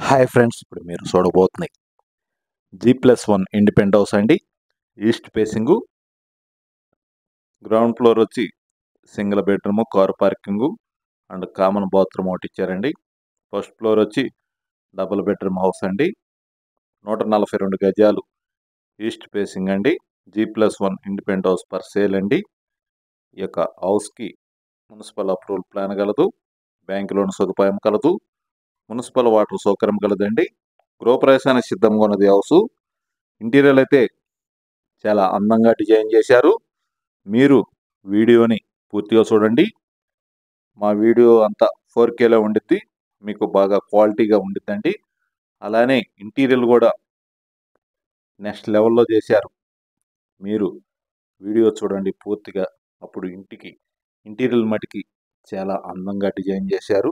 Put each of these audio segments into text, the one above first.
hi friends ఇప్పుడు మీరు చూడబోతున్నాయి G plus one independent house అండి ఈస్ట్ ఫేసింగు గ్రౌండ్ ఫ్లోర్ వచ్చి single bedroom car parking and common bathroom ఒకటి ఇచ్చారండి ఫస్ట్ ఫ్లోర్ వచ్చి డబుల్ బెడ్రూమ్ హౌస్ అండి నూట నలభై రెండు గజాలు ఈస్ట్ ఫేసింగ్ అండి G plus one independent house for sale అండి ఈ యొక్క హౌస్కి మున్సిపల్ అప్రూవల్ ప్లాన్ కలదు బ్యాంక్ లోన్ సదుపాయం కలదు మున్సిపల్ వాటర్ సౌకర్యం కలదండి గృహప్రవేశానికి సిద్ధంగా ఉన్నది హౌస్ ఇంటీరియర్ అయితే చాలా అందంగా డిజైన్ చేశారు మీరు వీడియోని పూర్తిగా చూడండి మా వీడియో అంతా ఫోర్ కేలో ఉండిద్ది మీకు బాగా క్వాలిటీగా ఉండిద్దండి అలానే ఇంటీరియర్ కూడా నెక్స్ట్ లెవెల్లో చేశారు మీరు వీడియో చూడండి పూర్తిగా అప్పుడు ఇంటికి ఇంటీరియర్ మటుకి చాలా అందంగా డిజైన్ చేశారు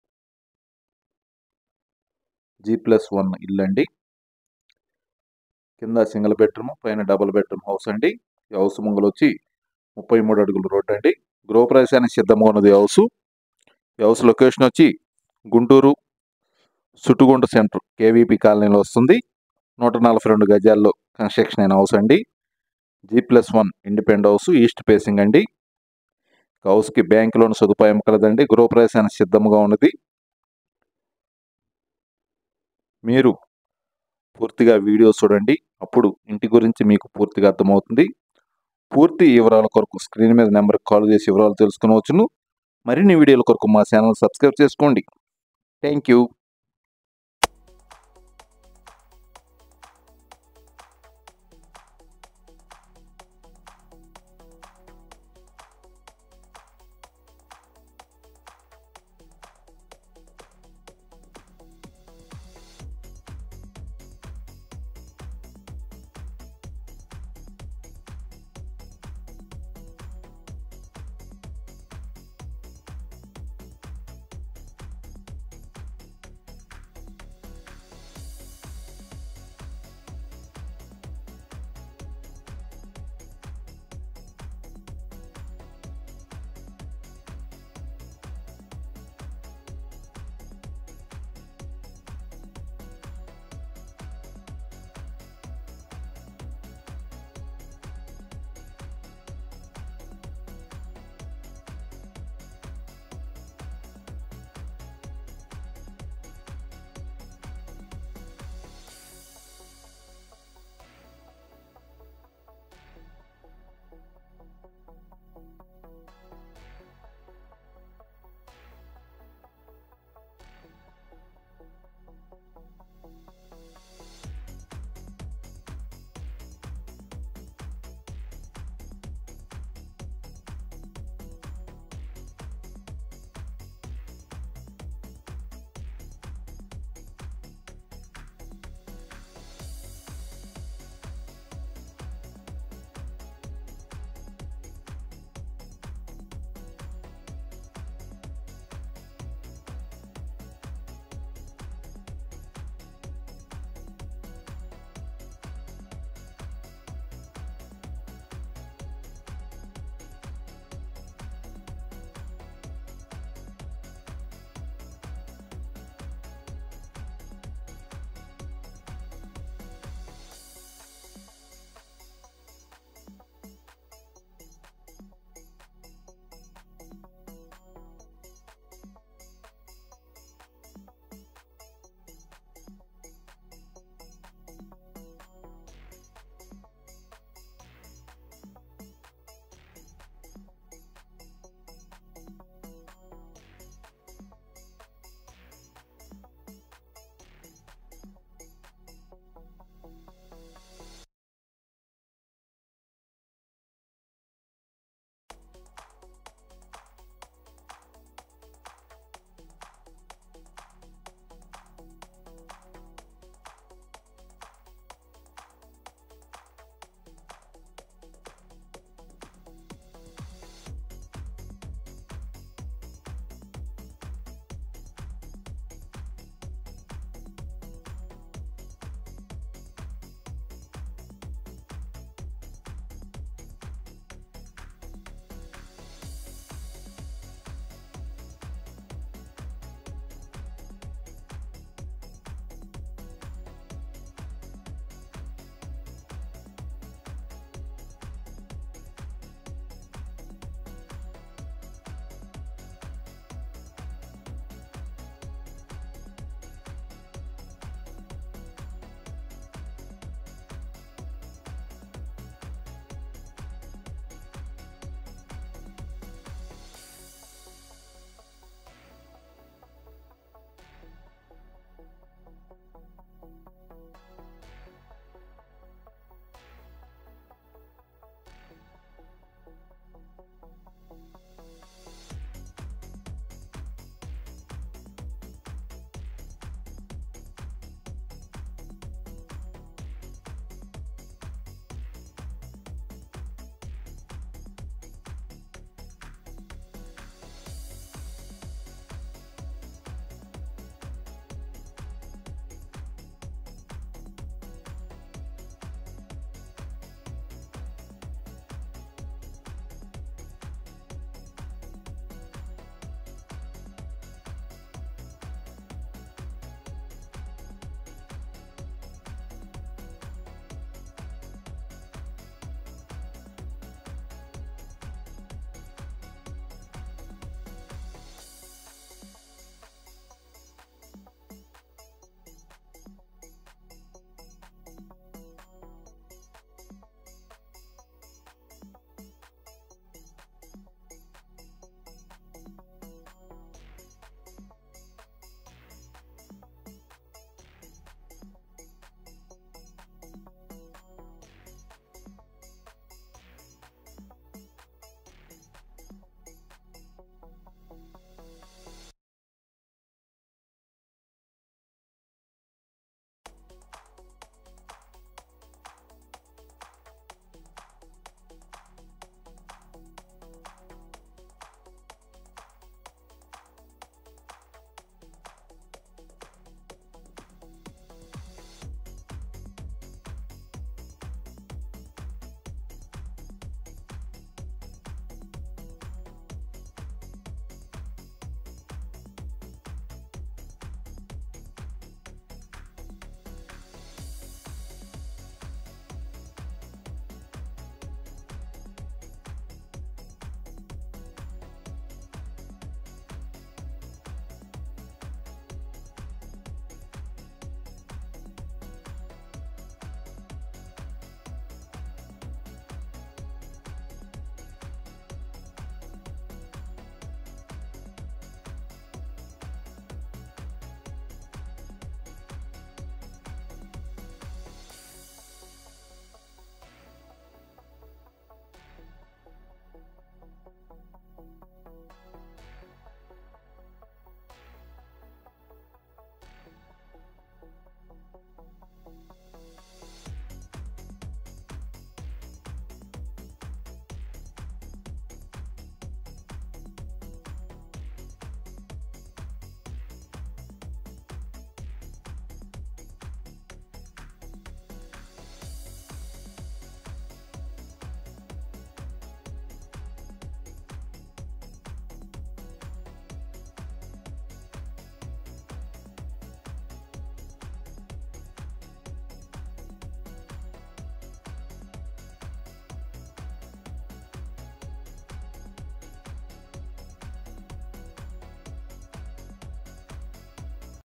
జీ ప్లస్ వన్ ఇల్లు అండి కింద సింగిల్ బెడ్రూమ్ పైన డబుల్ బెడ్రూమ్ హౌస్ అండి ఈ హౌస్ ముంగలు వచ్చి ముప్పై మూడు అడుగుల రోడ్డు అండి గృహప్రవేశానికి సిద్ధంగా ఉన్నది ఈ హౌస్ ఈ హౌస్ లొకేషన్ వచ్చి గుంటూరు సుట్టుగుంట సెంటర్ కేవీపీ కాలనీలో వస్తుంది నూట నలభై రెండు గజాల్లో కన్స్ట్రక్షన్ అయిన హౌస్ అండి G plus one independent house east facing అండి హౌస్కి బ్యాంక్ లోన్ సదుపాయం కలదండి గృహప్రవేశానికి సిద్ధంగా ఉన్నది మీరు పూర్తిగా వీడియో చూడండి అప్పుడు ఇంటి గురించి మీకు పూర్తిగా అర్థమవుతుంది పూర్తి వివరాల కొరకు స్క్రీన్ మీద నెంబర్కి కాల్ చేసి వివరాలు తెలుసుకునవచ్చును మరిన్ని వీడియోల కొరకు మా ఛానల్ సబ్స్క్రైబ్ చేసుకోండి థ్యాంక్ యూ